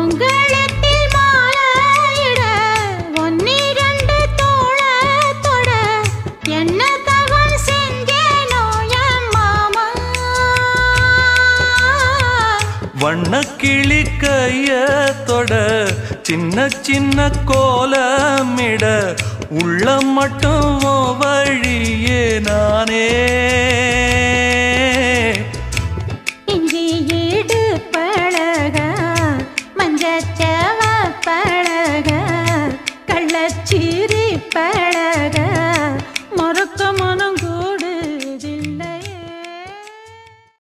உங்களத்தில் மாலையிட ஒன்னிரண்டு தோழ தொட என்ன தவம் செஞ்சேனோ என் மாமா வண்ணக்கிளி கைய தொட சின்ன சின்ன கோலமிட உள்ள மட்டும் உன் வழியே நானே இஞ்சி ஈடு பழக மஞ்சச்சவ பழக கள்ளச்சீரி பழக